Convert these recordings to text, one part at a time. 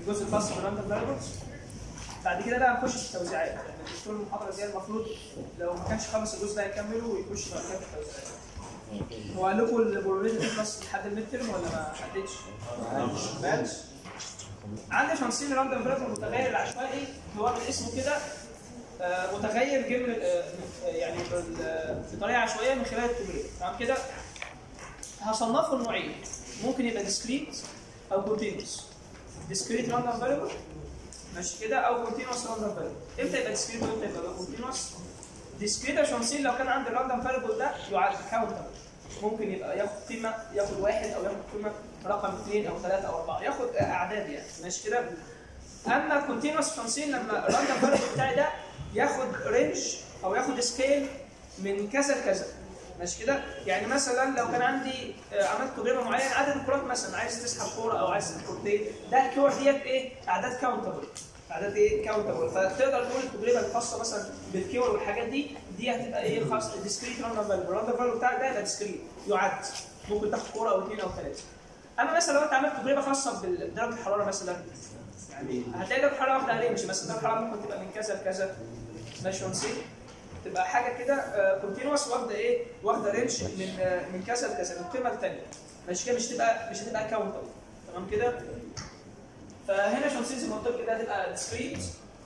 الجزء الخاص بالراندوم فاريبلز بعد كده بقى نخش في التوزيعات يعني الدكتور المحاضره دي المفروض لو ما كانش خلص الجزء ده يكمله ويخش بعد كده في التوزيعات هو قال لكم البروبابيلتي تخلص لحد الميد ترم ولا ما حددش؟ ما قالش عندي 50 راندوم فاريبل متغير العشوائي هو من اسمه كده آه، متغير جبر آه، يعني بال- بطريقه عشوائيه من خلال التمرين تمام كده هصنفه لنوعين ممكن يبقى ديسكريت او كونتينوس ديسكريت راندوم فاريبل ماشي كده او كونتينوس راندوم فاريبل امتى يبقى ديسكريت وامتى يبقى كونتينوس ديسكريت عشان نصير لو كان عندي الراندوم فاريبل ده يعد كاونتر ممكن يبقى ياخد قيمه ياخد واحد او ياخد قيمه رقم اثنين او ثلاثه او اربعه ياخد اعداد يعني ماشي كده اما كونتينوس فانسين لما الراندوم فاريبل بتاعي ده ياخد رينج او ياخد سكيل من كذا لكذا ماشي كده يعني مثلا لو كان عندي آه، عملت تجربه معينه عدد الكرات مثلا عايز تسحب كوره او عايز تسحب كورتين ده الكور ديت ايه اعداد كاونتبل اعداد ايه كاونتبل فتقدر تقول التجربه الخاصه مثلا بالكيور والحاجات دي دي هتبقى ايه خاص ديسكريت راندوم فاليو الراندوم فاليو بتاعك ده يبقى ديسكريت يعد ممكن تاخد كوره او اثنين او ثلاثه اما مثلا لو انت عملت تجربه خاصه بدرجه الحراره مثلا يعني هتلاقي درجه الحراره واخده رينج مثلا درجه الحراره ممكن تبقى من كذا لكذا ماشي ونسي تبقى حاجه كده كونتينوس واخده ايه واخده رينج من آه، من كذا لكذا من قيمه لثانيه ماشي كده مش تبقى مش هتبقى كاونتر تمام كده فهنا شمسين زي ما قلت لك كده هتبقى ديسكريت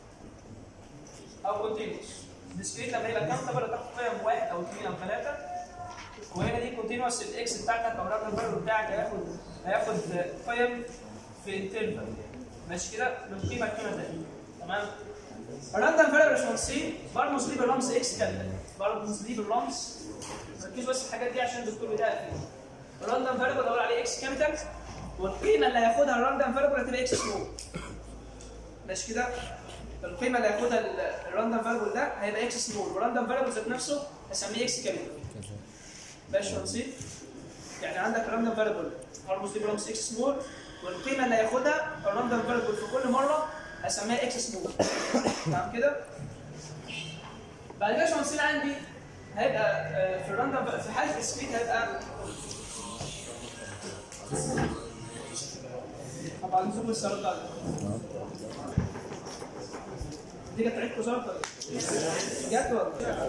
او كونتينوس ديسكريت لما يبقى كاونتر تاخد قيم واحد او اثنين او ثلاثه وهنا دي كونتينوس الاكس بتاعتك او الرقم الفاليو بتاعك هياخد هياخد قيم في انترفال ماشي كده من قيمه لقيمه ثانيه تمام الراندوم فاليو ريسبونسي برمز ليه بالرمز اكس كابيتال برمز ليه بالرمز ركزوا بس في الحاجات دي عشان الدكتور بيدقق فيها الراندوم فاليو بدور عليه اكس كابيتال والقيمه اللي هياخدها الراندوم فاليو هتبقى اكس سمول ماشي كده القيمه اللي هياخدها الراندوم فاليو ده هيبقى اكس سمول والراندوم فاليو ذات نفسه هسميه اكس كابيتال ماشي رمزي يعني عندك الراندوم فاليبل هرمز ليه برمز اكس سمول والقيمه اللي هياخدها الراندوم فاليبل في كل مره هسميها اكس سمول تمام كده بعد كده شمسين عندي هيبقى آه، في الراندوم في حاله السبيد هيبقى طبعا نزوم السرطان ده دي كانت عيد وزاره جت ولا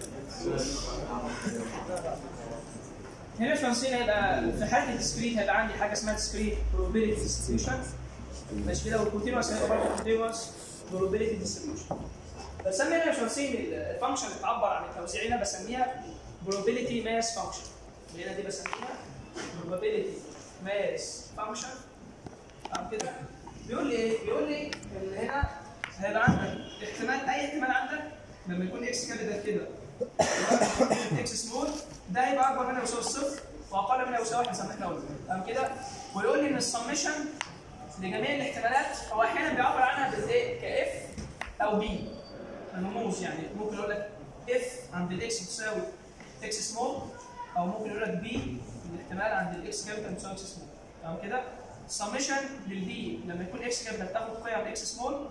هنا شمسين هيبقى في حاله الديسكريت هيبقى عندي حاجه اسمها ديسكريت probability distribution ماشي كده والكونتينوس هيبقى برضه كونتينوس probability distribution بسمي هنا شمسين الفانكشن اللي بتعبر عن التوزيع هنا بسميها probability mass function هنا دي بسميها probability mass function تمام كده بيقول لي ايه؟ بيقول لي ان هنا هيبقى عندك احتمال اي احتمال عندك لما يكون اكس كابيتال كده اكس سمول ده هيبقى اكبر من او يساوي الصفر واقل من او يساوي واحد زي ما احنا قلنا تمام كده ويقول لي ان السمشن لجميع الاحتمالات هو احيانا بيعبر عنها بالايه كاف او بي الرموز يعني ممكن يقول لك اف عند الاكس بتساوي اكس سمول او ممكن يقول لك بي الاحتمال عند الاكس كابيتال بتساوي اكس سمول تمام كده السمشن للبي لما يكون اكس كابيتال تاخد قيم اكس سمول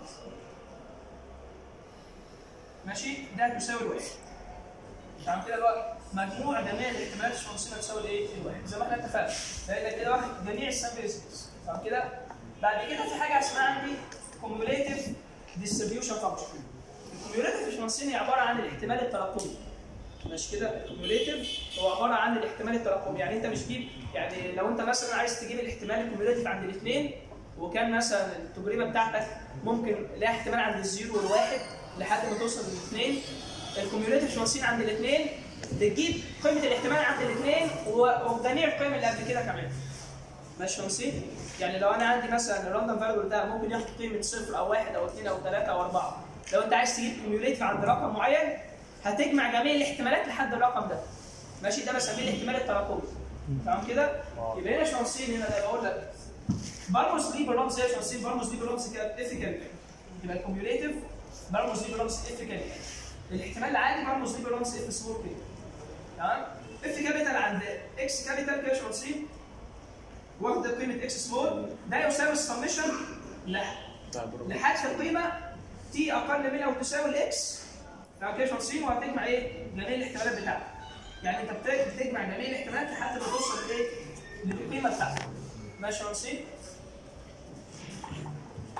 ماشي ده تساوي الواحد تمام كده بقى مجموع جميع الاحتمالات الشمسيه تساوي الايه؟ الواحد زي ما احنا اتفقنا لان كده واحد جميع السامبل سبيس تمام كده بعد كده في حاجه اسمها عندي كوميوليتيف ديستريبيوشن فانكشن الكوميوليتيف الشمسيه عباره عن الاحتمال التراكمي ماشي كده الكوميوليتيف هو عباره عن الاحتمال التراكمي يعني انت مش تجيب يعني لو انت مثلا عايز تجيب الاحتمال الكوميوليتيف عند الاثنين وكان مثلا التجربه بتاعتك ممكن لها احتمال عند الزيرو والواحد لحد ما توصل للاثنين الكوميوليتيف شمسين عند الاثنين بتجيب قيمه الاحتمال عند الاثنين وجميع القيم اللي قبل كده كمان ماشي شمسين يعني لو انا عندي مثلا الراندوم فاليو ده ممكن ياخد قيمه صفر او واحد او اثنين او ثلاثه او اربعه لو انت عايز تجيب كوميوليتيف عند رقم معين هتجمع جميع الاحتمالات لحد الرقم ده ماشي ده بسميه الاحتمال التراكمي تمام كده يبقى هنا شمسين هنا انا بقول لك برمز ليه بالرمز ايه يا شمسين برمز ليه بالرمز كده اف كابيتال يبقى الكوميوليتيف برمز ليه بالرمز اف كابيتال الاحتمال العادي برمز ليه بالرمز اف سمول كده تمام اف كابيتال عند اكس كابيتال كده يا شمسين واخده قيمه اكس سمول ده يساوي السمشن لحد القيمه تي اقل من او تساوي الاكس تمام كده شمسين وهتجمع ايه؟ جميع الاحتمالات بتاعتك يعني انت بت- بتجمع جميع الاحتمالات لحد ما توصل لايه؟ للقيمه بتاعتك ماشي يا شمسين؟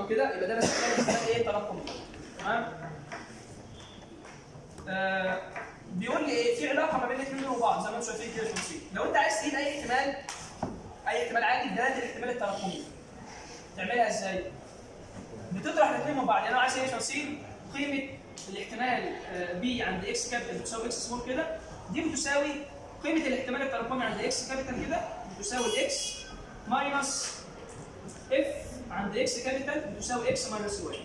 تمام كده يبقى ده بسميه الاحتمال ايه تراكمي تمام آه بيقول لي ايه في علاقه ما بين الاثنين وبعض زي ما انتم شايفين كده في التفصيل لو انت عايز تقيس اي احتمال اي احتمال عادي بدلاله الاحتمال التراكمي تعملها ازاي؟ بتطرح الاثنين من بعض يعني انا عايز ايه تفصيل قيمه الاحتمال بي عند اكس كابيتال بتساوي اكس سمول كده دي بتساوي قيمه الاحتمال التراكمي عند اكس كابيتال كده بتساوي الاكس ماينس اف عند اكس كابيتال بتساوي اكس ماينس واي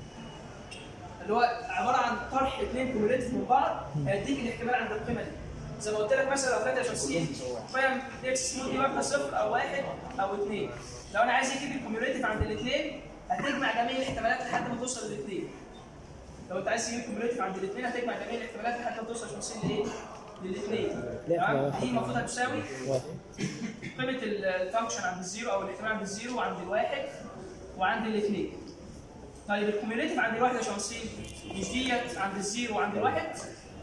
اللي هو عباره عن طرح اثنين كوميوليتيف من بعض هيديك الاحتمال عند القيمه دي زي ما قلت لك مثلا لو كانت شخصيه قيم اكس سمول دي واحده صفر او واحد او اثنين لو انا عايز اجيب الكوميوليتيف عند الاثنين هتجمع جميع الاحتمالات لحد ما توصل للاثنين لو انت عايز تجيب الكوميوليتيف عند الاثنين هتجمع جميع الاحتمالات لحد ما توصل شخصيه لايه؟ للاثنين تمام دي المفروض هتساوي قيمه الفانكشن عند الزيرو او الاحتمال عند الزيرو وعند الواحد وعند الاثنين طيب الكوميوليتيف عند الواحد يا شمسين مش ديت عند الزيرو وعند الواحد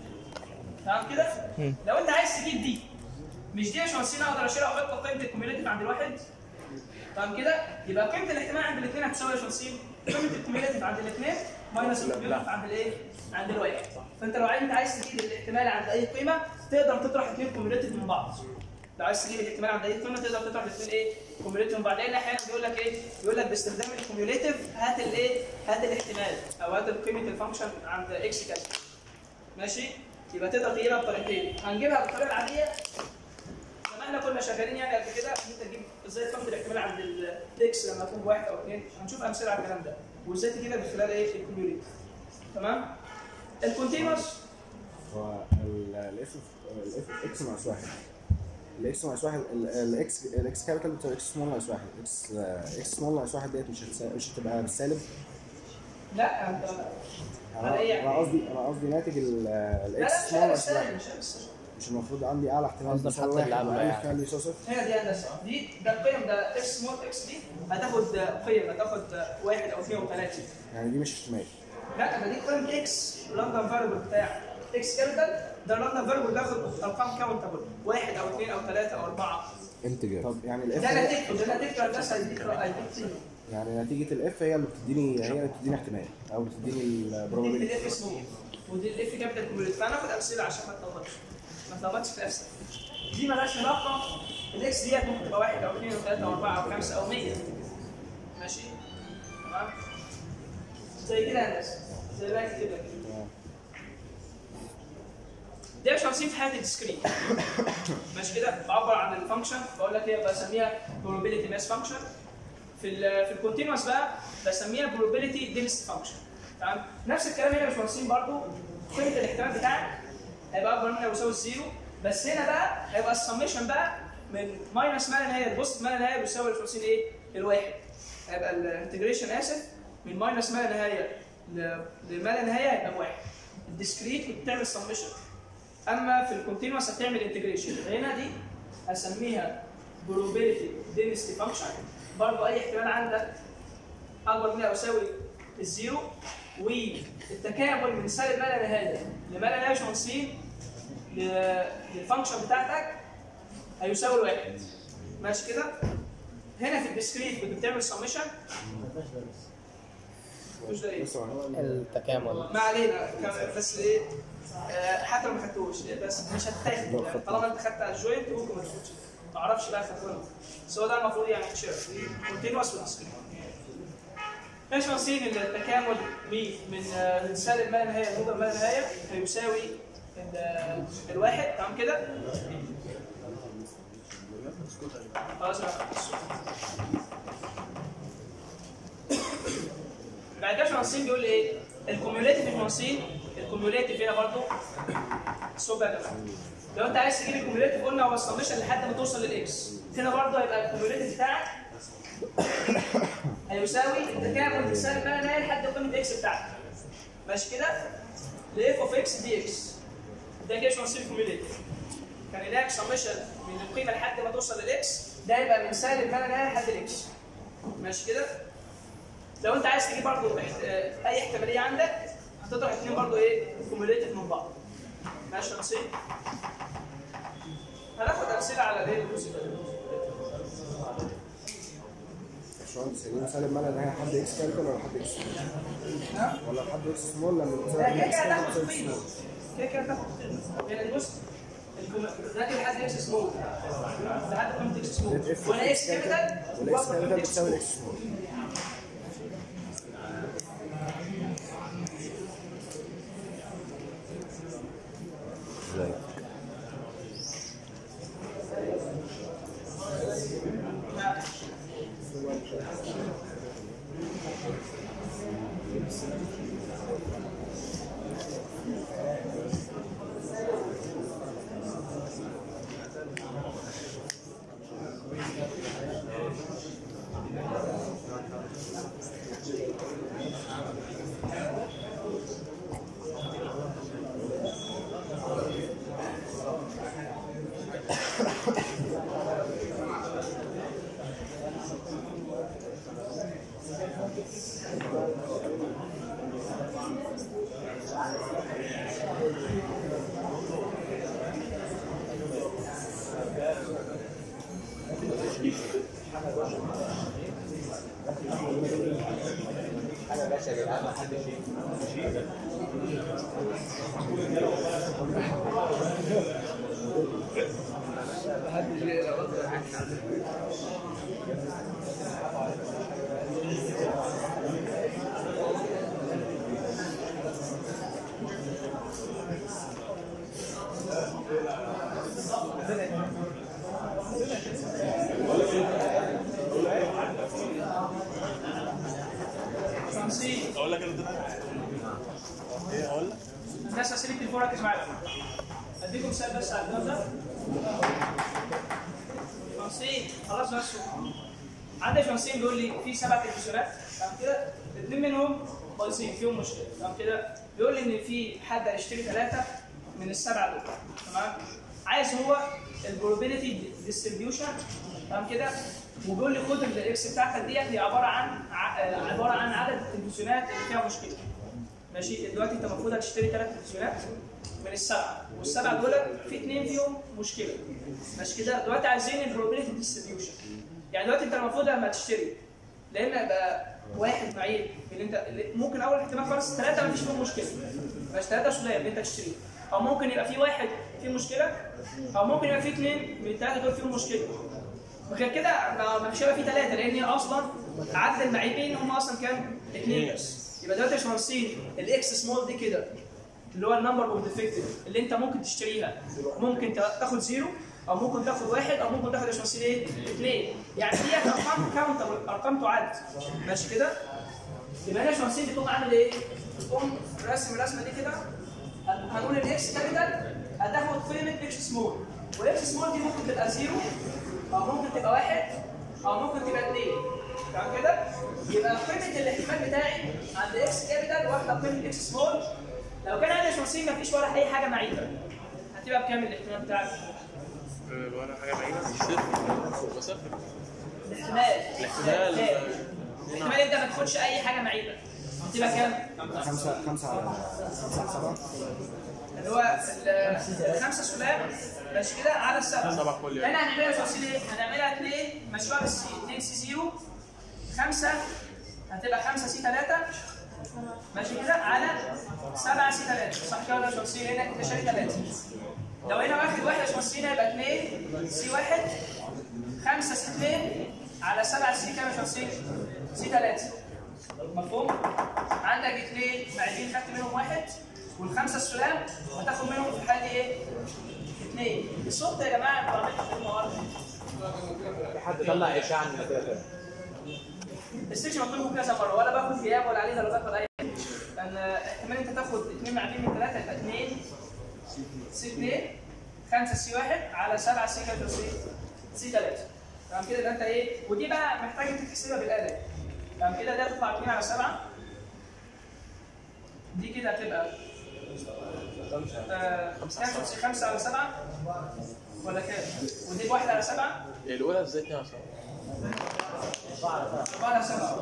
تمام كده؟ لو انت عايز تجيب دي مش دي يا شمسين اقدر اشيلها واحط قيمه الكوميوليتيف عند الواحد تمام كده؟ يبقى قيمه الاحتمال عند الاثنين هتساوي يا شمسين قيمه الكوميوليتيف عند الاثنين ماينس الكوميوليتيف عند الايه؟ عند الواحد فانت لو انت عايز تجيب الاحتمال عند اي قيمه تقدر تطرح اثنين كوميوليتيف من بعض لو عايز تجيب الاحتمال عند اي قيمه تقدر تطرح الاثنين ايه؟ كوميوليتيف من بعض لان احيانا بيقول لك ايه؟ بيقول لك باستخدام الكوميوليتيف هات الايه؟ هات الاحتمال او هات قيمه الفانكشن عند اكس كذا ماشي؟ يبقى تقدر تجيبها بطريقتين هنجيبها بالطريقه العاديه زي ما احنا كنا شغالين يعني قبل كده ان انت تجيب ازاي تاخد الاحتمال عند الاكس لما يكون بواحد او اثنين هنشوف امثله على الكلام ده وازاي تجيبها من خلال ايه؟ الكوميوليتيف تمام؟ الكونتينوس هو الاف الاف اكس ناقص واحد الاكس ناقص واحد ال- الاكس الاكس كابيتال بتساوي اكس سمول ناقص واحد اكس اكس سمول ناقص واحد ديت مش هتسا- مش هتبقى بالسالب لا انت انا على إيه أنا يعني؟ قصدي انا قصدي ناتج ال- لا الاكس لا مش سمول ناقص واحد مش مش مش المفروض عندي اعلى احتمال قصدك بيساوي حتى واحد اللي قبله واقل يعني. احتمال بيساوي صفر هنا دي هندسه دي ده القيم ده اكس سمول اكس دي هتاخد قيم هتاخد واحد او اثنين او ثلاثه يعني دي مش احتمال لا ده دي قيم اكس راندوم فاريبل بتاع اكس كابيتال ده الراندوم فاريبل بياخد ارقام كاونتابل واحد او اثنين او ثلاثه او اربعه انتجر طب يعني ده الاف نتيجته ده نتيجته هندسه هيديك هيديك قيمه يعني نتيجه الاف هي اللي بتديني هي اللي بتديني احتمال او بتديني دي البروبابيلتي الاف سمول ودي الاف كابيتال كوميوليت فهناخد امثله عشان ما تلخبطش ما تلخبطش في نفسك دي مالهاش علاقه الاكس ديت ممكن تبقى واحد او اثنين او ثلاثه او اربعه او خمسه او 100 ماشي تمام زي كده يا هندسه زي ما كده كده ده مش 50 في حاله الديسكريت ماشي كده بعبر عن الفانكشن بقول لك ايه بسميها probability mass function في ال في الكونتينوس بقى بسميها probability density function تمام نفس الكلام هنا يا باشمهندسين برضو قيمه الاحتمال بتاعك هيبقى اكبر من او يساوي الزيرو بس هنا بقى هيبقى السميشن بقى من ماينس ما لا نهايه لبوست ما لا نهايه بيساوي يا باشمهندسين ايه؟ الواحد هيبقى الانتجريشن اسف من ماينس ما لا نهايه ل- لما لا نهايه هيبقى بواحد الديسكريت بتعمل سميشن اما في الكونتينوس هتعمل انتجريشن هنا دي هسميها probability density function برضه اي احتمال عندك اكبر من او يساوي الزيرو والتكامل من سالب ما لا نهايه لما لا نهايه شمسين للفانكشن بتاعتك هيساوي الواحد ماشي كده هنا في الديسكريت كنت بتعمل سميشن مش ده ايه بص هو التكامل ما علينا كان- بس ايه آه، حتى لو ما خدتوش بس مش هتاخد يعني طالما انت خدت على الجوينت ممكن ما تاخدش ما اعرفش بقى خدته ولا لا. بس هو ده المفروض يعني تشير كونتينوس وديسكريت ايش نصين التكامل ب من آه، من سالب ما لا نهايه لموجب ما لا نهايه هيساوي ال- آه، الواحد تمام كده خلاص انا خدت الصوت. بعد كده شمسين بيقول لي ايه؟ الكوميوليتيف المنصين الكوميوليتيف هنا برضو الصوت بقى يا جماعه لو انت عايز تجيب الكوميوليتيف قلنا هو السمشن لحد ما توصل للاكس هنا برضو هيبقى الكوميوليتيف بتاعك هيساوي التكامل من سالب ما لا نهايه لحد قيمه اكس بتاعتك ماشي كده؟ لاف اوف اكس دي اكس ده كده شمسين كوميوليتيف كان هناك سمشن من القيمه لحد ما توصل للاكس ده يبقى من سالب ما لا نهايه لحد الاكس ماشي كده؟ لو انت عايز تجيب برضه احت... اه، اي احتماليه عندك هتطرح اثنين برضه ايه كوميوليتيف من بعض ماشي يا نصيب هناخد امثله على الايه الجزء ده باشمهندس دي مسألة بمعنى ان هي حد اكس كابيتال ولا حد اكس سمول ها؟ ولا حد اكس سمول لما لا المسألة كده اكس كده كابيتال تاخد بتساوي قيمه سمول كده كده تاخد قيمه يعني بص الكم- ده كده لحد اكس سمول لحد قيمه اكس سمول ديت اف وانا اكس كابيتال والاكس واخد قيمة كابيتال اكس بتساوي سمول. الاكس سمول خمسين اقول لك انا دلوقتي ايه اقول لك الناس اسئله التليفون ركز معايا اديكم مثال بس على الجواب ده 50 خلاص بس عندك 50 بيقول لي في سبع تلفزيونات تمام كده اثنين منهم بايظين فيهم مشكله تمام كده بيقول لي ان في حد هيشتري ثلاثه من السبعه دول تمام عايز هو البروبابيلتي ديستريبيوشن تمام كده وبيقول لي خد الاكس بتاعتك ديت هي عباره عن ع- آه، عباره عن عدد التلفزيونات اللي فيها مشكله ماشي دلوقتي انت المفروض هتشتري ثلاث تلفزيونات من السبعه والسبعه دول في اثنين فيهم مشكله ماشي كده دلوقتي عايزين البروبابيلتي ديستريبيوشن يعني دلوقتي انت المفروض لما تشتري لان يبقى واحد معين اللي انت اللي ممكن اول احتمال خالص ثلاثه ما فيش فيهم مشكله ماشي ثلاثه سلام اللي انت تشتريه او ممكن يبقى في واحد فيه مشكله او ممكن يبقى في اثنين من الثلاثه دول فيهم مشكله وغير كده ما مش هيبقى في ثلاثه لان هي اصلا عدد المعيبين هم اصلا كام؟ اثنين بس يبقى دلوقتي يا باشمهندسين الاكس سمول دي كده اللي هو النمبر اوف ديفكتيف اللي انت ممكن تشتريها ممكن تا- تاخد زيرو او ممكن تاخد واحد او ممكن تاخد يا باشمهندسين ايه؟ اثنين يعني دي ارقام كاونتر ارقام تعد ماشي كده؟ يبقى هنا يا باشمهندسين بتقوم عامل ايه؟ بتقوم راسم الرسمه دي كده هنقول الاكس كابيتال هتاخد قيمه اكس سمول واكس سمول دي ممكن تبقى زيرو او ممكن تبقى واحد او ممكن تبقى اثنين تمام كده؟ يبقى قيمه الاحتمال بتاعي عند اكس كابيتال واخده قيمه اكس سمول لو كان عندي شمسين مفيش ولا اي حاجه معيبه هتبقى بكام الاحتمال بتاعك؟ ولا حاجه بعيده صفر وصفر الاحتمال الاحتمال الاحتمال انت ما تاخدش اي حاجه معيبه هتبقى كام؟ خمسة خمسة على خمسة على سبعة اللي هو ال- الخمسه سلام ماشي كده على السبعه سبعة كل يوم. هنا هنعملها شمسين ايه؟ هنعملها 2 مشروع بس 2 سي 0 5 هتبقى 5 سي 3 ماشي كده على 7 سي 3 صح كده ولا شمسين هنا انت شاري 3 لو هنا واخد واحد شمسين هيبقى 2 سي 1 5 سي 2 على 7 سي كام شمسين؟ سي 3 مفهوم؟ عندك اثنين معيدين خدت منهم واحد والخمسه السلام هتاخد منهم في الحاله دي ايه؟ اثنين الصوت يا جماعه انتوا عملتوا في الموارد في حد طلع اشاعه من النتيجه السكشن مطلوب كذا مره ولا باخد غياب ولا عليه درجات ولا اي حاجه لان احتمال انت تاخد اثنين معدين من ثلاثه يبقى اثنين سي اثنين خمسه سي واحد على سبعه سي كام سي سي ثلاثه تمام كده يبقى انت ايه ودي بقى محتاج انت تحسبها بالاله تمام كده دي هتطلع 2 على 7 دي كده هتبقى آه، كام شمسي 5 على 7 ولا كام؟ ودي بواحد على 7 الاولى ازاي 2 على 7 4 على 7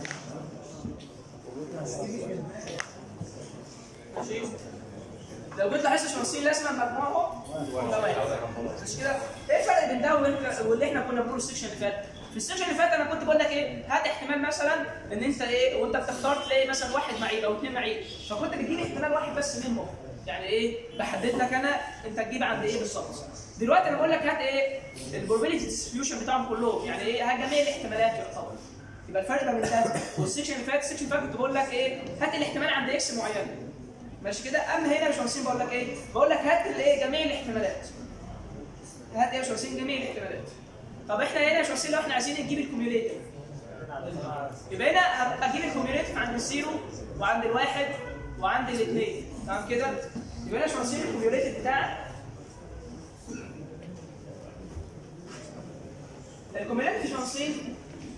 ماشي لو جيت لاحظت شمسين لازم مجموعهم ده واحد مش كده؟ ايه الفرق بين ده واللي واللي احنا كنا بنقول السكشن اللي فات؟ في السيشن اللي فات انا كنت بقول لك ايه هات احتمال مثلا ان انت ايه وانت بتختار تلاقي مثلا واحد معيب او اثنين معيب فكنت بتجيب احتمال واحد بس منهم يعني ايه بحدد لك انا انت تجيب عند ايه بالظبط دلوقتي انا بقول لك هات ايه البروبابيلتي ديستريبيوشن بتاعهم كلهم يعني ايه هات جميع الاحتمالات يعتبر يبقى الفرق ما بين ده والسيكشن اللي فات السيكشن اللي فات كنت بقول لك ايه هات الاحتمال عند اكس معين ماشي كده اما هنا مش مهندسين بقول لك ايه بقول لك هات الايه جميع الاحتمالات هات ايه يا مهندسين جميع الاحتمالات طب احنا هنا يا مهندسين لو احنا عايزين نجيب الكوميوليتيف يبقى هنا هبقى اجيب الكوميوليتيف عند الزيرو وعند الواحد وعند الاثنين تمام كده يبقى هنا يا مهندسين الكوميوليتيف بتاعك الكوميوليتيف يا مهندسين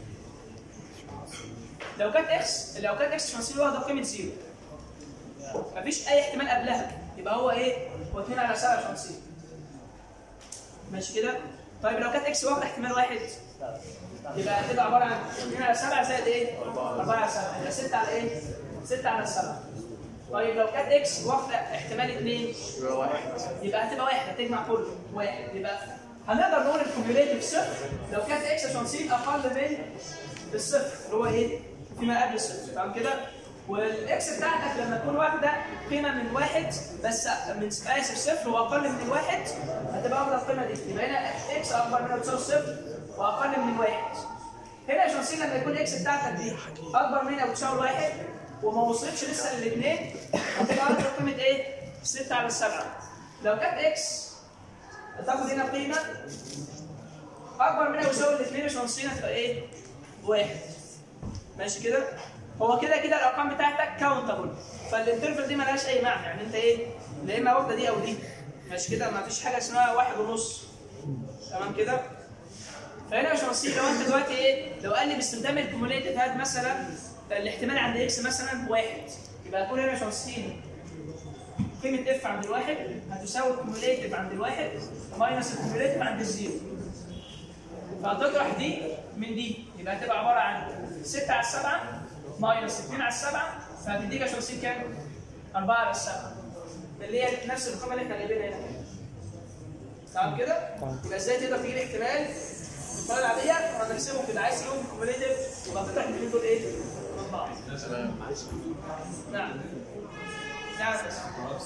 لو كانت اكس لو كانت اكس مهندسين واخده قيمه زيرو مفيش اي احتمال قبلها يبقى هو ايه هو 2 على 7 50 ماشي كده طيب لو كانت اكس واخده احتمال واحد يبقى هتبقى عباره عن 2 على 7 زائد ايه 4 على 7 يبقى 6 على ايه 6 على 7 طيب لو كانت اكس واخده احتمال 2 يبقى واحد يبقى هتبقى واحد هتجمع كله واحد يبقى هنقدر نقول الكوميوليتيف صفر لو كانت اكس 50 اقل من الصفر اللي هو ايه فيما قبل الصفر تمام كده والاكس بتاعتك لما تكون واخده قيمه من واحد بس من اسف صفر واقل من الواحد هتبقى واخده القيمه دي يبقى هنا اكس اكبر من او تساوي صفر واقل من الواحد هنا يا شمسين لما يكون اكس بتاعتك دي اكبر من او تساوي واحد وما وصلتش لسه للاثنين هتبقى واخده قيمه ايه؟ 6 على 7 لو كانت اكس تاخد هنا قيمه اكبر من او يساوي الاثنين يا شمسين هتبقى ايه؟ واحد ماشي كده هو كده كده الارقام بتاعتك كاونتابل فالانترفال دي مالهاش اي معنى يعني انت ايه لا اما واخده دي او دي ماشي كده ما فيش حاجه اسمها واحد ونص تمام كده فهنا يا شمسين لو انت دلوقتي ايه لو قال لي باستخدام الكوموليتيف هات مثلا الاحتمال عند اكس مثلا واحد يبقى هتقول هنا يا شمسين قيمه اف عند الواحد هتساوي الكوموليتيف عند الواحد ماينس الكوموليتيف عند الزيرو فهتطرح دي من دي يبقى هتبقى عباره عن 6 على 7 ماينس 2 على 7 فهتديك يا شمسين كام؟ 4 على 7 اللي هي نفس الرقم اللي احنا جايبينها هنا تمام كده؟ يبقى ازاي تقدر تجيب احتمال الطريقه العاديه هنحسبهم كده عايز تجيبهم كوميوليتيف يبقى تطرح الاثنين دول ايه؟ من بعض نعم نعم بس.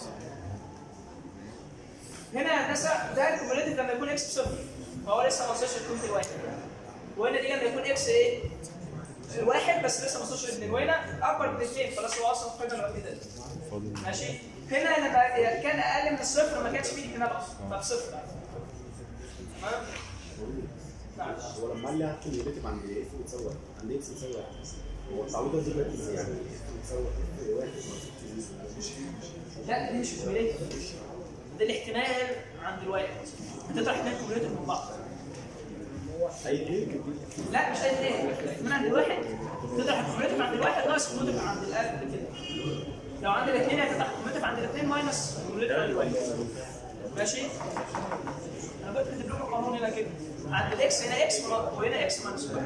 هنا يا هندسه ده الكوميوليتيف لما يكون اكس بصفر فهو لسه ما وصلش لقيمه الواحد وهنا دي لما يكون اكس ايه؟ واحد بس لسه ما وصلش لاثنين وهنا اكبر من اثنين خلاص هو اصلا القيمه الوحيده دي ماشي هنا لما كان اقل من الصفر ما كانش فيه احتمال اصلا فبصفر تمام نعم هو لما قال لي هات الريليتيف عند اف بتساوي واحد عند اكس بتساوي واحد هو التعويض ده دلوقتي ازاي يعني اف بتساوي واحد لا دي مش كوميوليتيف ده الاحتمال عند الواحد هتطرح اثنين كوميوليتيف من بعض اي اثنين لا مش اي اثنين الاحتمال عند الواحد تطرح الكوميوليتيف عند الواحد ناقص الكوميوليتيف عند الاقل كده لو عند الاثنين هتطرح الكوميوليتيف عند الاثنين ماينس الكوميوليتيف عند الواحد ماشي انا بكتب لكم القانون هنا كده عند الاكس هنا اكس وهنا اكس ماينس واحد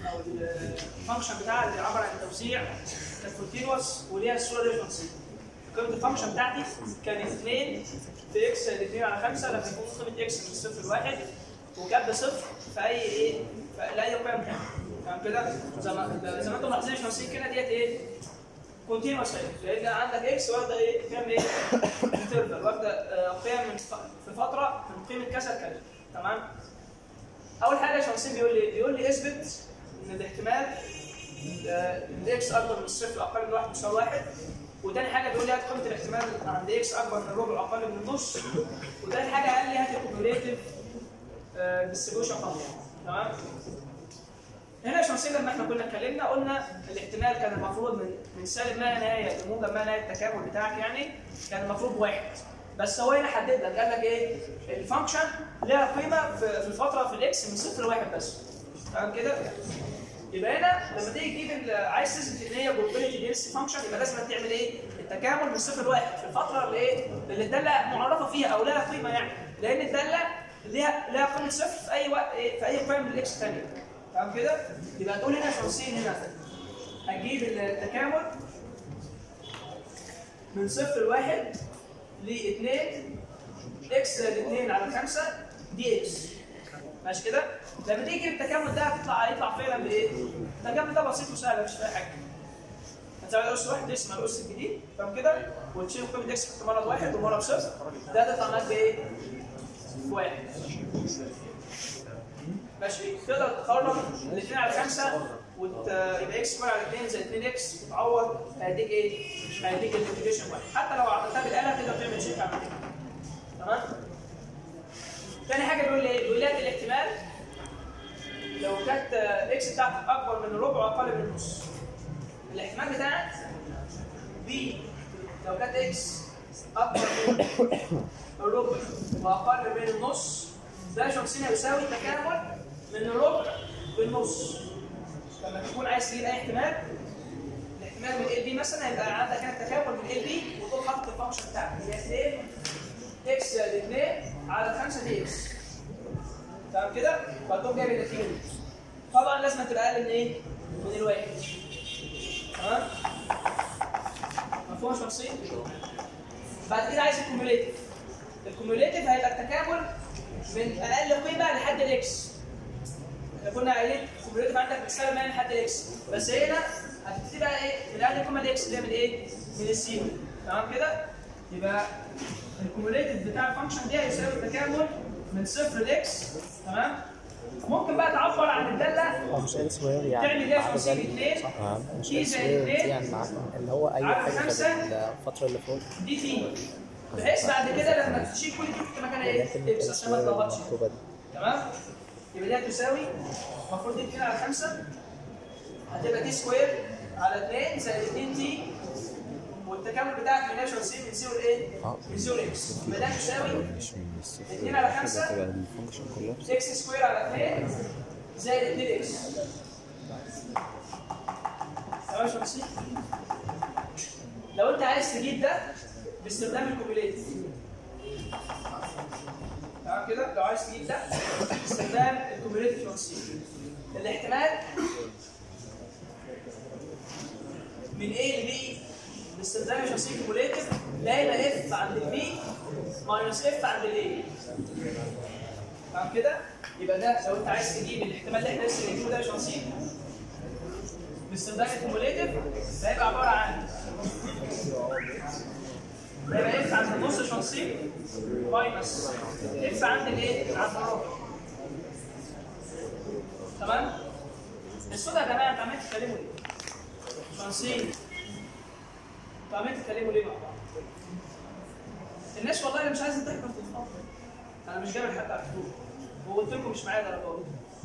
الفانكشن بتاعها اللي عباره عن توزيع كانت كونتينوس وليها الصوره دي فانكشن قيمه الفانكشن بتاعتي كان 2 في اكس 2 على 5 لما يكون قيمه اكس من صفر لواحد وجاب صفر في اي ايه في اي قيم تانيه تمام كده زي ما زي ما انتم ملاحظين شايفين كده ديت ايه كونتينوس لان عندك اكس واخده ايه قيم ايه انترفال واخده آه، قيم من ف- في فتره من قيمه كذا لكذا تمام اول حاجه شمسين بيقول لي بيقول لي اثبت ان الاحتمال آه، ان اكس اكبر من الصفر اقل من واحد بيساوي واحد وتاني حاجه بيقول لي هات قيمه الاحتمال عند اكس اكبر من الربع اقل من النص وتاني حاجه قال لي هات الكوميوليتيف ديستريبيوشن فانكشن تمام هنا يا شمسين لما احنا كنا اتكلمنا قلنا الاحتمال كان المفروض من من سالب ما نهايه لموجب ما نهايه التكامل بتاعك يعني كان المفروض واحد بس هو هنا حدد لك قال لك ايه الفانكشن لها قيمه في في الفتره في الاكس من صفر لواحد بس تمام كده يبقى هنا لما تيجي تجيب ال- عايز تثبت ان هي بروبابيلتي دينسي فانكشن يبقى لازم تعمل ايه؟ التكامل من صفر لواحد في الفتره اللي ايه؟ اللي الداله معرفه فيها او لها قيمه يعني لان الداله ليها لها قيمه صفر في اي وقت إيه؟ في اي قيمه من الاكس الثانيه تمام كده؟ يبقى تقول هنا شمسين هنا هتجيب التكامل من صفر لواحد لاثنين اكس زائد 2 على 5 دي اكس ماشي كده؟ لما تيجي تجيب التكامل ده هتطلع هيطلع فعلا بايه؟ التكامل ده بسيط وسهل مش فيها حاجه. هتساوي الاس واحد اسمها الاس الجديد تمام كده؟ وتشيل قيمه اكس تحط مره بواحد ومره بصفر ده هتطلع معاك بايه؟ بواحد. ماشي تقدر تقرب الاثنين على خمسه وت... يبقى اكس سكوير على 2 زائد 2 اكس وتعوض هيديك ايه؟ هيديك الانتجريشن واحد حتى لو عملتها بالاله تقدر تعمل شيك على كده تمام؟ تاني حاجه بيقول لي ايه؟ بيقول لك الاحتمال لو كانت اكس بتاعتك اكبر من الربع واقل من النص الاحتمال بتاعك بي لو كانت اكس اكبر من الربع واقل من النص ده شمسين يساوي تكامل من الربع بالنص لما تكون عايز تجيب اي احتمال الاحتمال من ال بي مثلا يبقى عندك هنا تكامل من ال بي وتقوم حاطط الفانكشن بتاعك هي 2 اكس زائد 2 على 5 دي اكس تمام كده؟ فتقوم جايب النتيجه دي طبعا لازم تبقى اقل من ايه؟ من الواحد تمام؟ مفهوم يا شمسين؟ بعد كده عايز الكوميوليتيف الكوميوليتيف هيبقى التكامل من اقل قيمه لحد الاكس احنا كنا قايلين الكوميوليتيف عندك بتساوي ما لحد الاكس بس هنا هتبتدي بقى ايه من اقل قيمه لاكس اللي هي من ايه؟ من الزيرو تمام كده؟ يبقى الكوميوليتيف بتاع الفانكشن دي هيساوي التكامل من صفر لاكس تمام؟ ممكن بقى تعبر عن الداله هو مش ال سكوير يعني تعمل ايه واحدة 50 زي- 2 تمام مش تي ال زائد سكوير دي اتنين يعني مع اللي هو اي على حاجه في خمسة. الفتره اللي فوق دي تي بحيث بعد كده لما تشيل كل دي تحط مكانها ايه؟ لكن اكس ال عشان ما سكوير تلخبطش المكتوبه دي تمام؟ يبقى دي هتساوي المفروض دي 2 على 5 هتبقى تي سكوير على 2 زائد 2 تي والتكامل بتاعك من 150 من 0 لايه؟ من 0 اكس يبقى ده هتساوي مش من الصفر 2 على 5 تبقى الفانكشن كلها اكس سكوير على 2 زائد 2 اكس تمام يا شمسي؟ لو انت عايز تجيب ده باستخدام الكوميوليتيف تمام كده لو عايز تجيب ده باستخدام الكوميوليتيف شمسي الاحتمال من A ل B باستخدام الشمسي الكوميوليتيف لا يبقى F عند ال B ماينس F عند ال A تمام كده؟ يبقى ده لو انت عايز تجيب الاحتمال اللي احنا لسه جايبينه ده يا شمسي باستخدام الكوموليتيف ده هيبقى عباره عن ده يبقى اف عند النص شمسي ماينس اف عند الايه؟ عند الربع تمام؟ الصوت يا جماعه انتوا عمالين تتكلموا ليه؟ شمسي انتوا عمالين تتكلموا ليه مع بعض؟ الناس والله اللي مش عايزه تحكم في الفضل انا مش جايب حد على الحدود وقلت لكم مش معايا درجات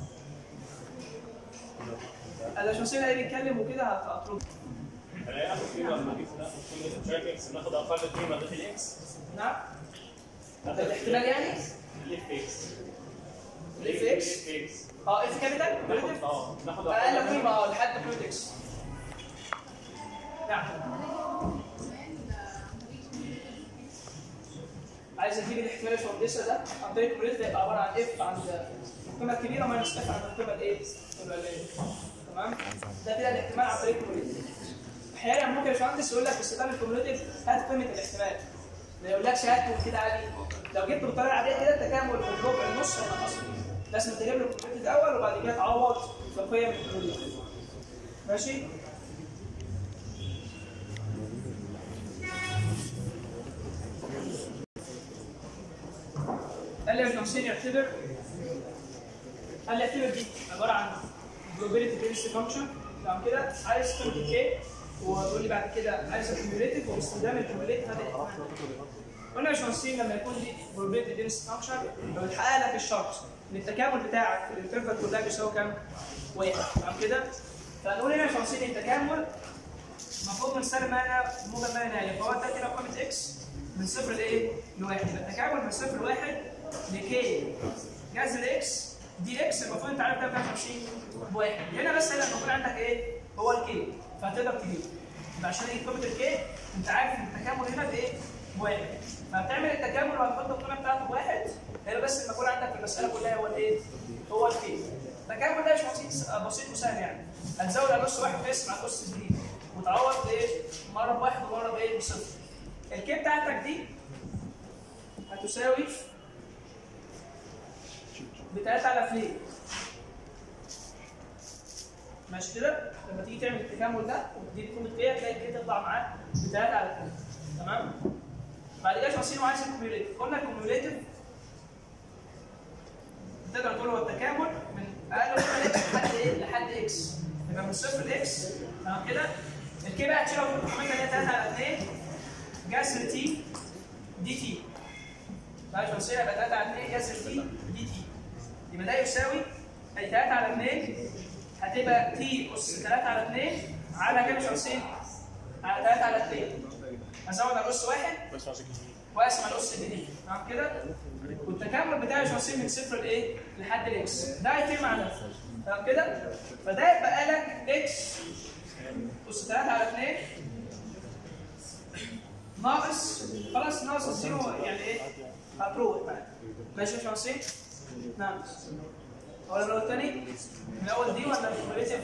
انا شمسية اللي بيتكلم وكده هتطرد الاقي اخد قيمه لما اجيب ناخد قيمه شويه اكس ناخد اقل قيمه داخل اكس نعم ناخد ده الاحتمال يعني الاف اكس الاف اكس الاف اكس اه اف كابيتال ناخد بريدف اه ناخد اقل قيمه اه لحد بريد اكس نعم عايز اجيب الاحتمال الفونديسا ده عن طريق البريد هيبقى عباره عن اف عند القيمه الكبيره ماينس اف عند القيمه الايه؟ القليله تمام؟ ده كده الاحتمال عن طريق البريد احيانا ممكن يا باشمهندس يقول لك باستخدام الكوميوليتيف هات قيمه الاحتمال ما يقولكش هات كده عادي لو جبت بالطريقه العاديه كده التكامل في الربع النص هيبقى اصلا لازم تجيب له الكوميوليتيف الاول وبعد كده تعوض في قيم الكوميوليتيف ماشي قال لي يا باشمهندسين يعتبر قال لي اعتبر دي عباره عن probability density function تمام كده عايز قيمه الكي وتقول لي بعد كده عايز الكيوميوليتيف وباستخدام الكيوميوليتيف هذا الاحتمال قلنا يا باشمهندسين لما يكون دي probability density function لو اتحقق لك الشرط ان التكامل بتاعك في الانترفال كلها بيساوي كام؟ واحد تمام كده؟ فنقول هنا يا باشمهندسين التكامل المفروض من سالب ما لا موجب ما لا نهايه فهو ده كده قيمه اكس من صفر لايه؟ لواحد يبقى التكامل من صفر لواحد لكي جذر اكس دي اكس المفروض انت عارف ده بكام 50 بواحد هنا بس هنا المفروض عندك ايه؟ هو الكي فهتقدر تجيبه يبقى عشان تجيب قيمه الكي انت عارف ان التكامل هنا بايه؟ بواحد فبتعمل التكامل وهتحط القيمه بتاعته بواحد هنا بس المفروض عندك في المساله كلها هو الايه؟ هو الكي التكامل ده مش بسيط بسيط وسهل يعني هتزود على نص واحد وتقسم على نص جديد وتعوض بايه؟ مره بواحد ومره بايه؟ بصفر الكي بتاعتك دي هتساوي بتلاتة على فلين ماشي كده لما تيجي تعمل التكامل ده وتدي قيمه فيها تلاقي كده تطلع معاه بتلاتة على فلين تمام بعد كده شخصين وعايز الكوميوليتيف قلنا الكوميوليتيف تقدر تقول هو التكامل من اقل قيمه اكس لحد ايه لحد اكس يبقى من صفر لاكس تمام كده الكي بقى تشيلها في القيمه اللي هي 3 على 2 جذر تي دي تي بقى شمسيه يبقى 3 على 2 جذر تي دي تي يبقى ده يساوي اي 3 على 2 هتبقى تي اس 3 على 2 على كام شمسيه؟ على 3 على 2 هزود على اس واحد بس عشان كده واقسم على اس الجديد تمام كده؟ والتكامل بتاعي شمسيه من صفر لايه؟ لحد الاكس ده هيتم مع ده تمام كده؟ فده يبقى لك اكس اس 3 على 2 ناقص خلاص ناقص الزيرو يعني ايه؟ هتروح بقى ماشي يا باشمهندسين؟ نعم هو الرو الثاني من الاول دي ولا الكومبليتيف؟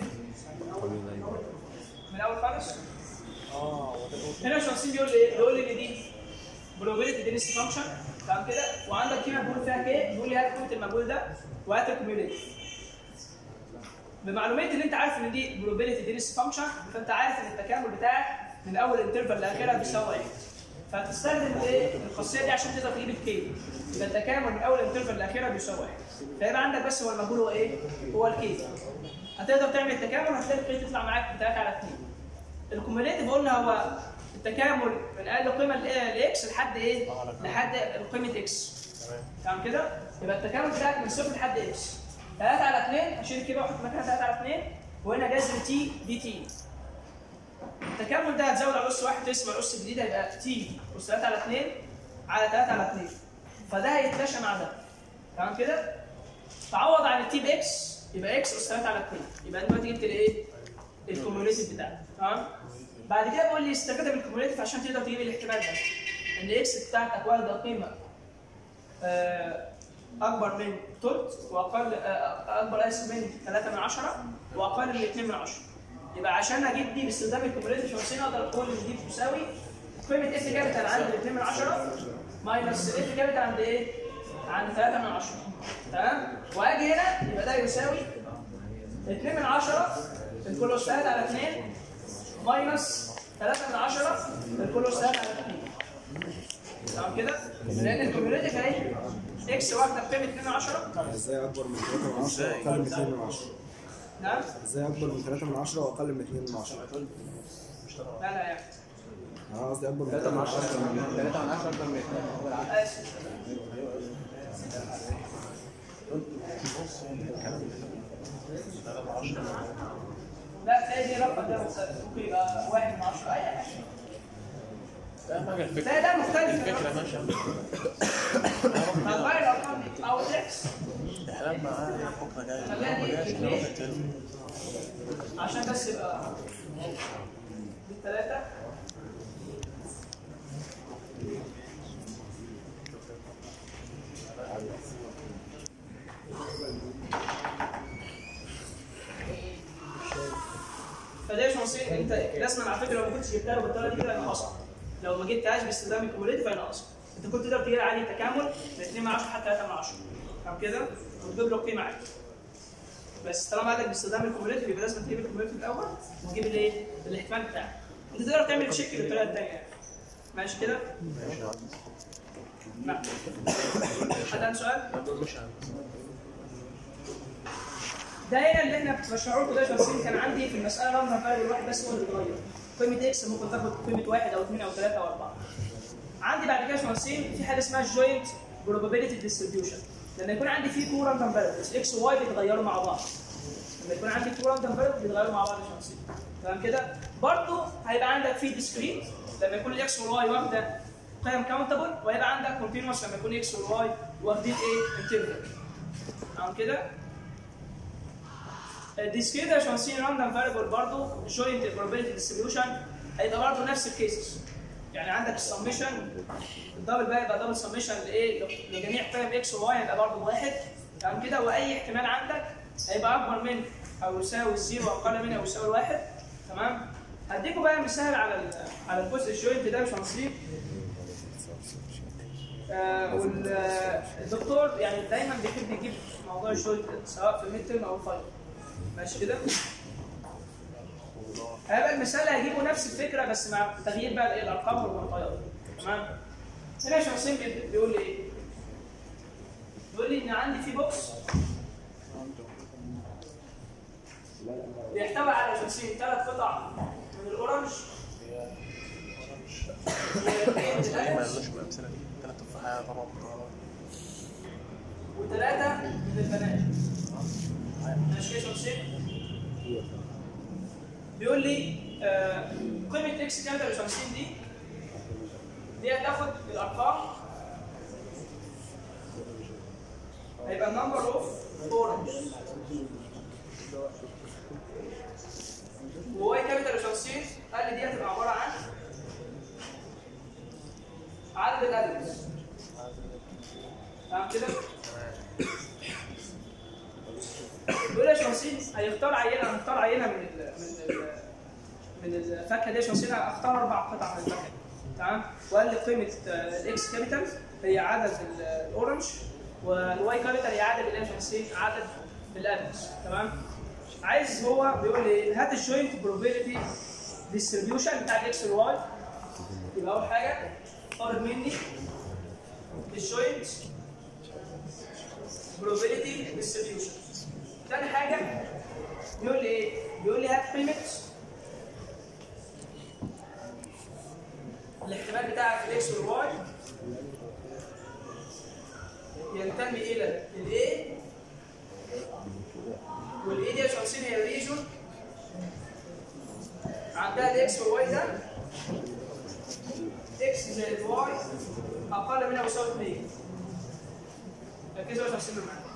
من الاول خالص؟ هنا يا باشمهندسين بيقول لي ايه؟ بيقول لي ان دي probability density function تمام كده وعندك قيمه بيقول فيها كي بيقول لي هات قيمه المجهول ده وهات الكوميوليتيف بمعلومات اللي انت عارف ان دي probability density function فانت عارف ان التكامل بتاعك من اول انترفال لاخرها بيساوي واحد فهتستخدم الايه الخاصيه دي عشان تقدر تجيب الكي يبقى التكامل من اول انترفال لاخرها بيساوي واحد فيبقى عندك بس هو المجهول هو ايه؟ هو الكي هتقدر تعمل التكامل هتلاقي الكي تطلع معاك ب 3 على 2 الكوميوليتيف قلنا هو التكامل من اقل قيمه لاكس لحد ايه؟ لحد قيمه اكس تمام كده؟ يبقى التكامل بتاعك من صفر لحد اكس 3 على 2 هشيل كده واحط مكانها 3 على 2 وهنا جذر تي دي تي التكامل ده هتزود على اس واحد تقسم على اس الجديد هيبقى تي اس 3 على 2 على 3 على 2 فده هيتلاشى مع ده تمام كده؟ تعوض عن التي باكس يبقى اكس اس 3 على 2 يبقى انت دلوقتي جبت الايه؟ الكوميوليتيف بتاعك تمام؟ بعد كده بقول لي استخدم الكوميوليتيف عشان تقدر تجيب الاحتمال ده ان اكس بتاعتك واخده قيمه آه، اكبر من ثلث واقل آه، اكبر اسف من 3 من 10 واقل من 2 من 10 يبقى عشان اجيب دي باستخدام الكوميوليتيف شمسين اقدر اقول ان دي تساوي قيمه اف كابيتال عند 2 من 10 ماينس اف كابيتال عند ايه؟ عند 3 من 10 تمام؟ واجي هنا يبقى ده يساوي 2 من 10 الكل اس 3 على 2 ماينس 3 من 10 الكل اس 3 على 2 تمام كده؟ لان الكوميوليتيف اهي اكس واخده بقيمه 2 من 10 ازاي اكبر من 3 من 10 واقل من 2 من 10 نعم؟ ازاي اكبر من 3 من 10 واقل من 2 من 10 لا لا يعني انا قصدي اكبر من 3 3 من من 10 10 3 من 10 اكبر من 2 هو العكس اسف لا تلاقي دي رقم ده مختلف ممكن يبقى واحد من 10 اي حاجه اهم حاجه الفكره تلاقي ده مختلف الفكره ماشيه هتغير الارقام دي او الاكس احلام معايا بكره جاي خليها دي جاي اثنين. عشان التلم. عشان بس يبقى بالثلاثة فده مش شخصيه انت لازم على فكره لو ما كنتش جبتها له بالطريقه دي كده هينقصك لو ما جبتهاش باستخدام الكوميوليتيف هينقصك انت كنت تقدر تجيب عادي تكامل من 2 من 10 حتى 3 من 10 تمام كده وتجيب له قيمه عادي بس طالما قالك باستخدام الكوميوليتيف يبقى لازم تجيب الكوميوليتيف الاول وتجيب الايه؟ الاحتمال بتاعك انت تقدر تعمل تشيك بالطريقه الثانيه يعني ماشي كده؟ نعم حد عنده سؤال؟ ده هنا اللي احنا بشرحه لكم ده تفصيل كان عندي في المساله رقم فرق الواحد بس هو اللي اتغير قيمه اكس ممكن تاخد قيمه واحد او اثنين او ثلاثه او اربعه عندي بعد كده شمسين في حاجه اسمها جوينت probability distribution لما يكون عندي في تو راندوم فاريبلز اكس وواي بيتغيروا مع بعض لما يكون عندي تو راندوم فاريبلز بيتغيروا مع بعض شمسين تمام كده برضه هيبقى عندك في ديسكريت لما يكون الاكس والواي واخده قيم كاونتبل وهيبقى عندك كونتينوس لما يكون اكس والواي واخدين ايه انترفال تمام كده الديسكريت يا شمسين راندوم فاريبل برضه جوينت probability distribution هيبقى برضه نفس الكيسز يعني عندك السمشن الدبل بقى يبقى دبل سمشن لايه لجميع قيم اكس وواي هيبقى برضه واحد تمام كده واي احتمال عندك هيبقى اكبر من او يساوي الزيرو او اقل من او يساوي الواحد تمام هديكم بقى مثال على ال- على الجزء الجوينت ده مش هنصيب آه والدكتور يعني دايما بيحب يجيب موضوع الجوينت ده، سواء في الميد ترم او الفاينل ماشي كده هيبقى المثال هيجيبوا نفس الفكره بس مع تغيير بقى الايه الارقام والمعطيات تمام هنا شمسين بي- بيقول لي ايه؟ بيقول لي ان عندي في بوكس بيحتوي على شمسين ثلاث قطع من الاورنج واثنين من ما الألف، قالناش الامثله دي ثلاث تفاحات طبعا وثلاثه من البنات ماشي كده شمسين بيقول لي آه، قيمه اكس 53 دي دي هتاخد الارقام هيبقى النمبر اوف اورنج وواي كابيتال 50 قال لي دي هتبقى عباره عن عدد الادرس تمام كده؟ بيقول يا شمسين هيختار عينه هنختار عينه من ال من ال من الفاكهه دي يا شمسين اختار اربع قطع من الفاكهه تمام وقال لي قيمه آه، الاكس كابيتال هي عدد ال- الاورنج والواي كابيتال هي عدد الايه يا شمسين عدد الادرس تمام عايز هو بيقول لي هات الجوينت بروبابيلتي ديستريبيوشن بتاع الاكس والواي يبقى اول حاجه طالب مني الجوينت probability distribution تاني حاجة بيقول لي ايه؟ بيقول لي هات قيمة الاحتمال بتاعك في الاكس والواي ينتمي الى الاي والاي دي يا شمسين هي الريجون عندها الاكس والواي ده اكس زائد واي اقل منها يساوي 2 ركزوا يا شمسين معايا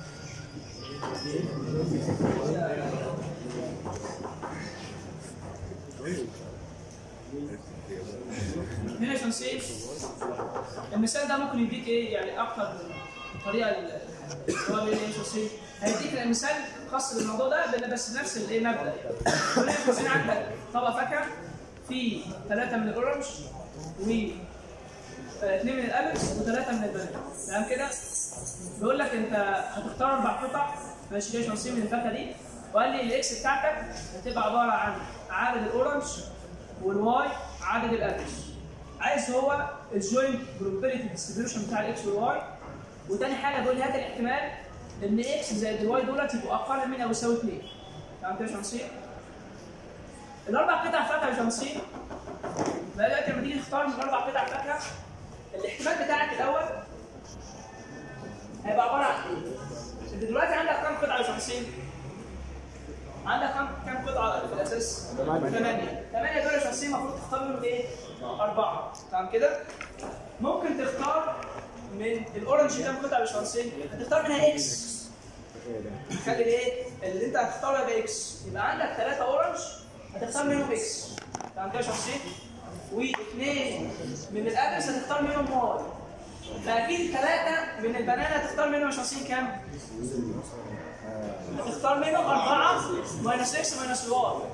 هنا شمسين المثال ده ممكن يديك ايه يعني اكتر من طريقه ال- اللي هو بيقول ايه شمسين هيديك المثال خاص بالموضوع ده بس- بس نفس الايه مبدا يقول لك شمسين عندك طبق فاكهه في ثلاثه من الاورنج و آه، اثنين من الابلز وثلاثه من البنات تمام كده؟ بيقول لك انت هتختار اربع قطع ماشي كده شمسين من الفاكهه دي وقال لي الاكس بتاعتك هتبقى عباره عن عدد الاورنج والواي عدد الابلز عايز هو الجوينت بروبابيلتي ديستريبيوشن بتاع الاكس والواي وتاني حاجه بيقول لي هات الاحتمال ان اكس زائد الواي دولت يبقوا اقل من او يساوي 2 تمام كده يا شمسين؟ الاربع قطع فاكهه يا شمسين بقى دلوقتي لما تيجي تختار من الاربع قطع فاكهه الاحتمال بتاعك الاول هيبقى عباره عن ايه؟ انت دلوقتي عندك كام قطعه يا شمسين؟ عندك كام كام قطعه في الاساس؟ ثمانية ثمانية دول يا شمسين المفروض تختار منهم ايه؟ أربعة تمام كده؟ ممكن تختار من الأورنج كام قطعة يا شمسين؟ هتختار منها إكس خلي الايه؟ اللي أنت هتختارها يبقى إكس يبقى عندك ثلاثة أورنج هتختار منهم إكس تمام كده يا شمسين؟ واثنين من الأبس هتختار منهم واي فأكيد ثلاثة من البنانة هتختار منهم يا شمسين كام؟ هتختار منهم أربعة ماينس إكس ماينس الواي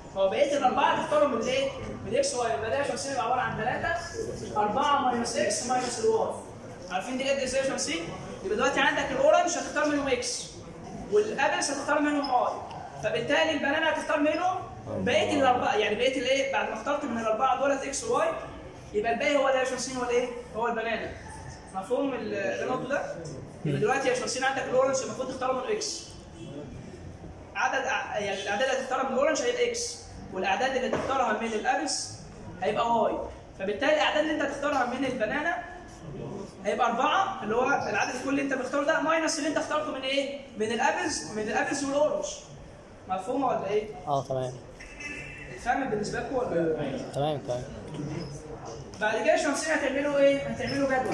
هو بقيه الاربعه تختارهم من ايه؟ من اكس واي يبقى ده شمسين يبقى عباره عن 3 4 ماينس اكس ماينس الواي عارفين دي قد ازاي شمسين؟ يبقى دلوقتي عندك الاورنج هتختار منهم اكس والابلز هتختار منهم واي فبالتالي البنانا هتختار منهم بقيه الاربعه يعني بقيه الايه بعد ما اخترت من الاربعه دولت اكس وواي يبقى الباقي هو ده يا شمسين هو الايه؟ هو البنانا مفهوم ال- اللي انا قلته ده؟ يبقى دلوقتي يا شمسين عندك الاورنج المفروض تختار منه اكس عدد أع- يعني الاعداد اللي هتختارها من الاورنج هيبقى اكس والاعداد اللي تختارها من الابس هيبقى واي فبالتالي الاعداد اللي انت هتختارها من البنانا هيبقى أربعة اللي هو العدد الكلي اللي أنت بتختاره ده ماينس اللي أنت اخترته من إيه؟ من الأبلز من الأبلز والأورنج مفهومة ولا إيه؟ اه تمام فاهم بالنسبة لكم ولا تمام تمام بعد كده شمسين هتعملوا إيه؟ هتعملوا جدول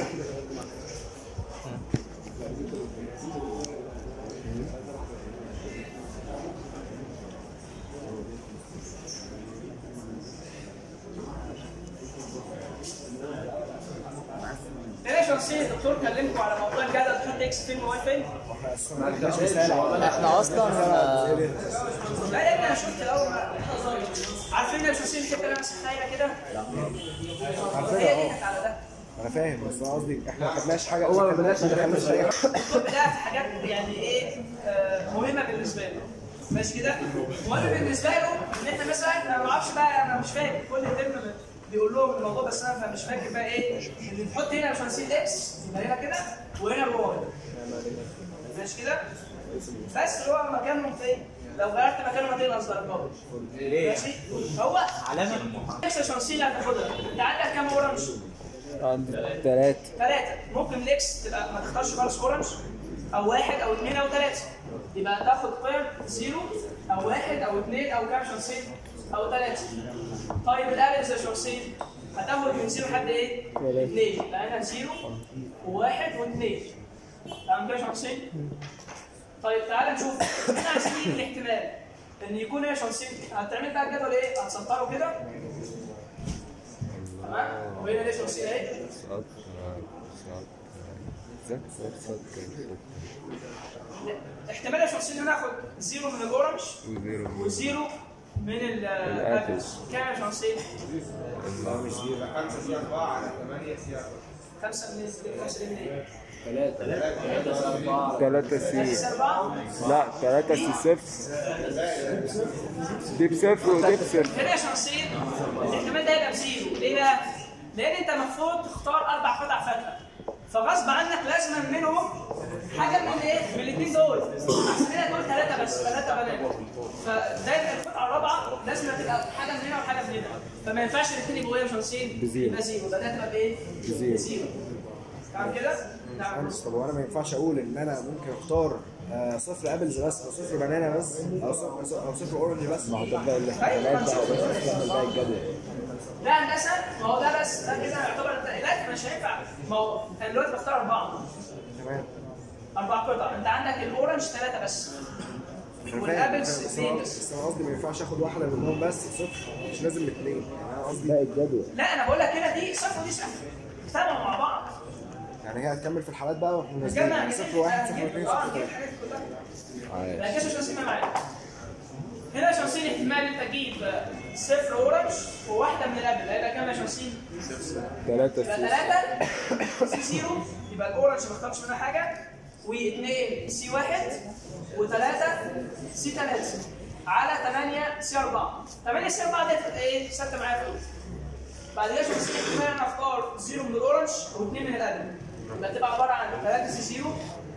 هنا شمسين الدكتور كلمكم على موضوع الجدول تحط اكس فين وواي فين؟ ما كانش مثال احنا اصلا آه، لا يا ابني انا شفت الاول ما- عارفين ان الشمسين الحته اللي مسحها هنا كده؟ عارفينها هي دي اه كانت على ده انا فاهم بس انا قصدي احنا ما خدناش حاجه هو ما خدناش ما دخلناش في أي حاجة. الطب ده في حاجات يعني ايه آه، مهمه بالنسبه له ماشي كده مهم بالنسبه له ان احنا مثلا انا ما اعرفش بقى انا مش فاكر كل ترم بيقول لهم الموضوع بس انا مش فاكر بقى ايه ان نحط هنا شمسين اكس يبقى هنا كده وهنا الواي ماشي كده بس هو مكانهم فين لو غيرت مكانهم هتنقص درجات ماشي هو علامه اكس شمسين هتاخدها انت عندك كام اورنج؟ عندي ثلاثة ثلاثة ممكن الاكس تبقى ما تختارش خالص اورنج او واحد او اثنين او ثلاثة يبقى تاخد قيم زيرو او واحد او اثنين او كام شمسين او ثلاثة طيب الابلز يا شمسين هتاخد من زيرو لحد ايه؟ اثنين يبقى هنا زيرو وواحد واثنين تمام كده يا شمسين؟ طيب تعالى نشوف احنا عايزين نجيب الاحتمال ان يكون ايه يا شمسين هتعمل بقى الجدول ايه؟ هتسطره كده تمام؟ وهنا ليه شمسين اهي احتمال يا شمسين ان انا اخد زيرو من الاورنج وزيرو من الابل كام يا شمسين؟ خمسة من خمسة من ايه؟ ثلاثة سي ثلاثة أربعة لا ثلاثة سي صفر دي بصفر ودي بصفر هنا يا شمسين الاحتمال ده يبقى بزيرو ليه بقى؟ لأن أنت المفروض تختار أربع قطع فاكهة فغصب عنك لازم منهم حاجة من ايه؟ من الاثنين دول عشان هنا دول ثلاثة بس ثلاثة بنات فدايما القطعة الرابعة لازم تبقى حاجة من هنا وحاجة من هنا فما ينفعش الاثنين يبقوا ايه يا شمسين؟ بزيرو. يبقى زيرو يبقى ده تبقى بايه؟ بزيرو. بزيرو تمام كده؟ نعم مهندس طب وانا ما ينفعش اقول ان انا ممكن اختار آه، صفر ابلز بس او صفر بنانا بس او صفر او صفر اورنج بس ما هو ده بقى الاحتمالات بقى بس تعمل بقى الجدول لا هندسه ما هو ده بس ده كده يعتبر لا مش هينفع ما هو انا دلوقتي بختار اربعه تمام اربع قطع انت عندك الاورنج ثلاثه بس أنا فاهم، والابلز فاهم، بس اثنين أنا- بس بس انا قصدي ما ينفعش اخد واحده منهم بس صفر مش لازم الاثنين يعني انا قصدي بقى الجدول لا انا بقول لك هنا دي صفر ودي صفر اجتمعوا مع بعض يعني هي هتكمل في الحالات بقى واحنا نازلين جمع يعني صفر واحد صفر اثنين اه صفر نجيب ثلاثه الحاجات دي كلها عادي. لا كده شمسين معايا هنا شمسين احتمال انت تجيب صفر اورنج وواحده من الابل هيبقى كام يا شمسين؟ ثلاثة يبقى سي ثلاثة سي زيرو يبقى الأورنج ما اختارش منها حاجة واثنين سي واحد وثلاثة سي ثلاثة على ثمانية سي أربعة ثمانية سي أربعة دي هتبقى إيه؟ ثابتة معايا في الأول. بعد كده شوف سي احتمال أنا أختار زيرو من الأورنج واثنين من الأدم يبقى تبقى عبارة عن ثلاثة سي زيرو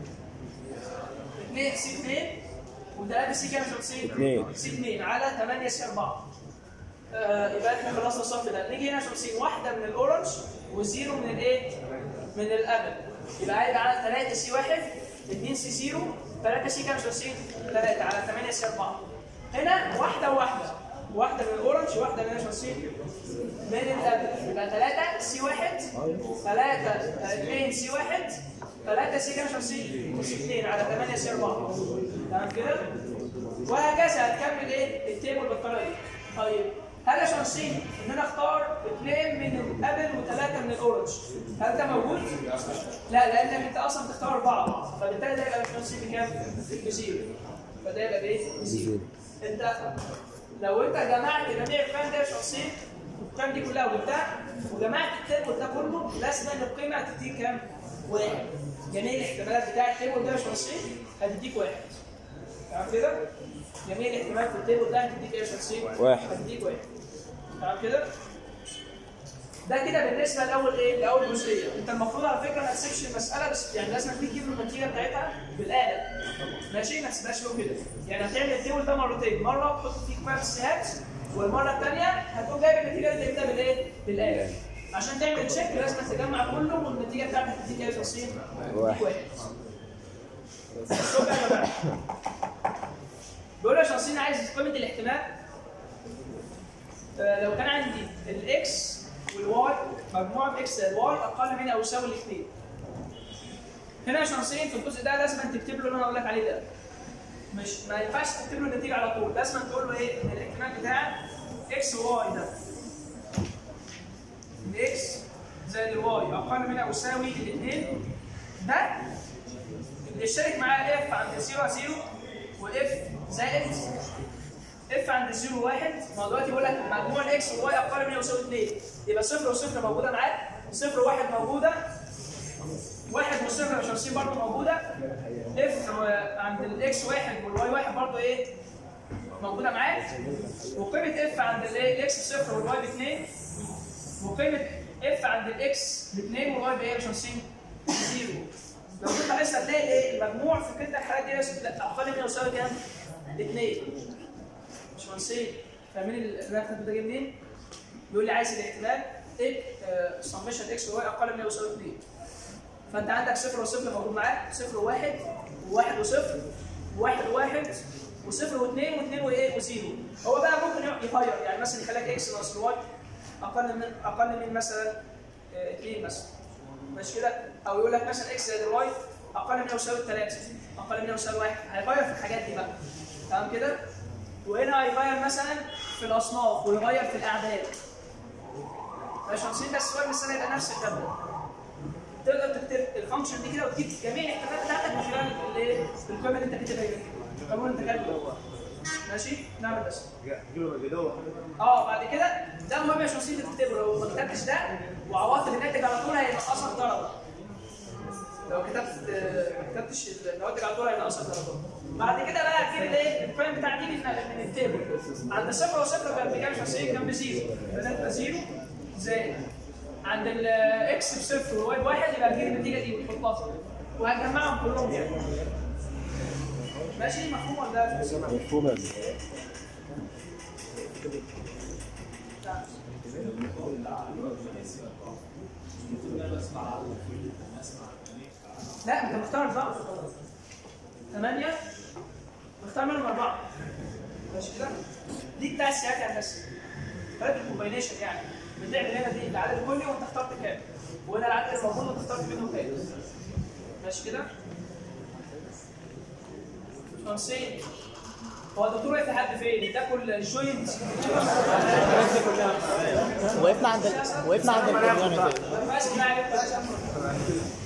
اثنين سي اثنين وثلاثة سي كام يا شمسين؟ اثنين. سي اثنين على ثمانية سي أربعة آه، يبقى احنا خلصنا الصف ده نيجي هنا شمسين واحده من الاورنج وزيرو من الايه؟ من الابل يبقى هيبقى على 3 سي 1 2 سي 0 3 سي كام شمسين؟ 3 على 8 سي 4 هنا واحده وواحده واحده من الاورنج واحده من شمسين من الابل يبقى 3 سي 1 3 2 سي 1 3 سي كام شمسين؟ سي 2 على 8 سي 4 تمام كده؟ وهكذا هتكمل ايه التيبل بالطريقه دي طيب هل يا شمسين ان انا اختار اثنين من الابل وثلاثه من الاورنج هل ده موجود؟ لا لانك انت اصلا بتختار اربعه فبالتالي ده يبقى شمسين بكام؟ بزيرو فده يبقى بايه؟ بزيرو انت لو انت جمعت جميع القيم دي يا شخصين القيم دي كلها وجبتها وجمعت التيبل ده كله لازم ان القيمه هتديك كام؟ واحد جميع الاحتمالات بتاع التيبل ده يا شخصين هتديك واحد تمام كده؟ جميع الاحتمالات في التيبل ده هتديك ايه يا شخصين؟ واحد. هتديك واحد تمام كده؟ ده كده بالنسبه لاول ايه؟ لاول جزئيه، انت المفروض على فكره ما تسيبش المساله بس يعني لازم تجيب النتيجه بتاعتها بالاله. ماشي؟ ما تسيبهاش له كده، يعني هتعمل التيبل ده مرتين، مره تحط فيه قيم السيهات والمره الثانيه هتقوم جايب النتيجه اللي جبتها بالايه؟ بالاله. عشان تعمل تشيك لازم تجمع كله والنتيجه بتاعتك تديك ايه يا شخصين؟ واحد. واحد. شوف بقى يا جماعه. بيقول يا شخصين عايز قيمه الاحتمال آه، لو كان عندي الاكس والواي مجموع الاكس الواي اقل من او يساوي الاثنين هنا يا شمسين في الجزء ده لازم تكتب له اللي انا اقول لك عليه ده مش ما ينفعش تكتب له النتيجه على طول لازم تقول له ايه ان الاحتمال بتاعك اكس وواي ده الاكس زائد الواي اقل من او يساوي الاثنين ده اللي يشترك معاه اف عند 0 0 واف زائد اف عند 0 1 ما هو دلوقتي بيقول لك مجموع الاكس والواي اقل من او يساوي 2 يبقى صفر وصفر موجوده معاك صفر وواحد موجوده واحد وصفر مش هنسيب برضه موجوده اف عند الاكس واحد والواي واحد برضه ايه موجوده معاك وقيمه اف عند الايه الاكس بصفر والواي باثنين وقيمه اف عند الاكس باثنين والواي بايه مش هنسيب زيرو لو كنت عايز هتلاقي ايه المجموع في كل الحالات دي بس اقل من او يساوي كام؟ اثنين مش هنسيب فاهمين الرقم ده جاي منين؟ بيقول لي عايز الاحتمال ايه سمشن اكس وواي اقل من او يساوي 2 فانت عندك صفر وصفر موجود معاك صفر وواحد وواحد وصفر وواحد وواحد وصفر واثنين واثنين وايه وزيرو هو بقى ممكن يغير يعني مثلا يخليك اكس ناقص الواي اقل من اقل من مثلا 2 مثلا ماشي كده او يقول لك مثلا اكس زائد الواي اقل من او يساوي 3 اقل من او يساوي 1 هيغير في الحاجات دي بقى تمام كده وهنا هيغير مثلا في الاصناف ويغير في الاعداد مش هنسيب بس السؤال مثلا يبقى نفس الجدول تقدر تكتب الفانكشن دي كده وتجيب جميع الاحتمالات بتاعتك من خلال الايه القيمه اللي انت كاتبها دي القانون اللي انت كاتبه ماشي نعمل بس اه بعد كده ده مهم مش نصيب تكتبه لو ما كتبتش ده وعوضت الناتج على طول هينقصك درجه لو كتبت ما كتبتش النواتج على طول هينقصك درجه بعد كده بقى هتجيب الايه القيم بتاع دي من من التيبل عند صفر وصفر كان بكام شخصيه كان بزيرو يبقى ده تبقى زيرو زائد عند الاكس بصفر والواي بواحد يبقى هتجيب النتيجه دي وتحطها وهتجمعهم كلهم يعني ماشي مفهوم ولا لا؟ مفهوم يا ابني. لا انت مختار اربعه ثمانيه مختار منهم اربعه ماشي كده؟ دي بتاع السياق الهندسي فرق الكومباينيشن يعني بتعمل هنا دي العدد الكلي وانت اخترت كام وهنا العدد الموجود وانت اخترت منه كام ماشي كده؟ خمسين هو الدكتور واقف لحد فين؟ تاكل الجوينت وقفنا عند ال- وقفنا عند البرنامج كده ماسك معايا